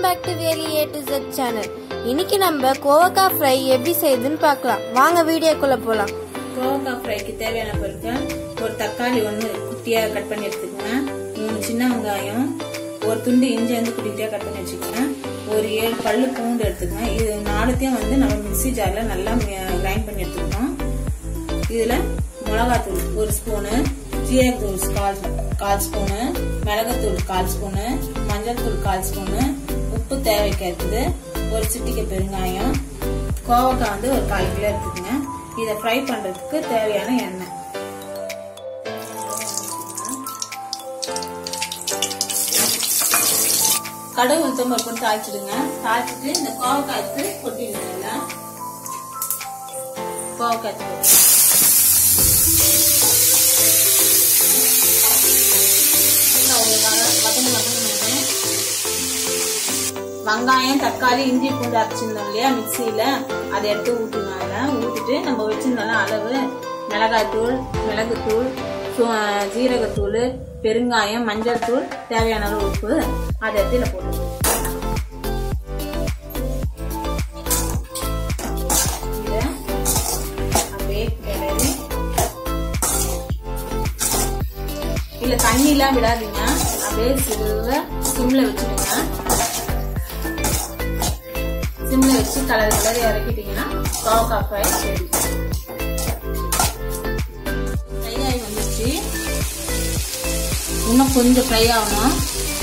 back to வேலி A to Z channel இன்னைக்கு நம்ம கோவக்காய் ஃப்ரை எப்படி செய்யுதுன்னு பார்க்கலாம் வாங்க வீடியோக்குள்ள போலாம் கோவக்காய் ஃப்ரைக்கு தேவையான பொருட்கள் ஒரு தக்காளி ஒன்று குட்டியாக கட் பண்ணி எடுத்துக்கங்க மூணு சின்ன வெங்காயம் ஒரு துண்டு இஞ்சி வந்து குட்டி குட்டியாக கட் பண்ணி வச்சுக்கோங்க ஒரு ஏழு பல்லு பூண்டு எடுத்துக்கங்க இது நாலுத்தையும் வந்து நம்ம மிக்ஸி ஜாரில் நல்லா கிரைண்ட் பண்ணி எடுத்துக்கணும் இதில் மிளகாத்தூள் ஒரு ஸ்பூனு ஜீரகத்தூள் கால் கால் ஸ்பூனு மிளகாத்தூள் கால் ஸ்பூனு மஞ்சள் தூள் கால் ஸ்பூனு உப்பு தேவைக்கு இருக்குது ஒரு சிட்டிகை பெருங்காயம் கோவக்காய் வந்து ஒரு கால் கிலோ எடுத்துக்கங்க இதை ஃப்ரை பண்றதுக்கு தேவையான எண்ணெய் கடுகு உளுத்தம் பருப்பு போட்டு தாளிச்சிடுங்க தாளிச்சிட்டு இந்த கோவக்காய்க்கு கொட்டிடுங்க எல்லாம் கோவக்காய் போட்டு வெங்காயம் தக்காளி இஞ்சி பூண்டு அரைச்சிருந்தோம் இல்லையா மிக்சியில அதை எடுத்து ஊற்றணும் அதில் ஊற்றிட்டு நம்ம வச்சிருந்தோம்ல அளவு மிளகாய்த்தூள் மிளகுத்தூள் சு- ஜீரகத்தூள் பெருங்காயம் மஞ்சள் தூள் தேவையான அளவு உப்பு அதை எடுத்து இதில் போட்டு இதை அப்படியே கிளறி இல்ல தண்ணி எல்லாம் விடாதீங்க அப்படியே சிறுவ சிம்ல வச்சுடுங்க சிம்ல வச்சு கலர் கலர் இறக்கிட்டீங்கன்னா கோவக்காய் ஃப்ரை ரெடி ஃப்ரை ஆகி வந்துச்சு இன்னும் கொஞ்சம் ஃப்ரை ஆகணும்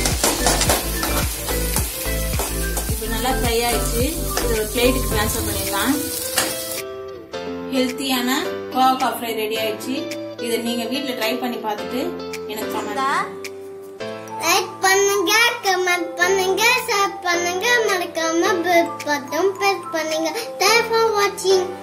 இப்போ நல்லா ஃப்ரை ஆயிடுச்சு இது ஒரு பிளேட்டுக்கு ட்ரான்ஸ்ஃபர் பண்ணிடலாம் ஹெல்த்தியான கோவக்காய் ஃப்ரை ரெடி ஆயிடுச்சு இதை நீங்க வீட்ல ட்ரை பண்ணி பார்த்துட்டு எனக்கு கமெண்ட் லைக் பண்ணுங்க கமெண்ட் பண்ணுங்க ஷேர் பண்ணுங்க மறக்காம பெல் பட்டன் பிரஸ் பண்ணுங்க தேங்க்ஸ் ஃபார் வாட்சிங்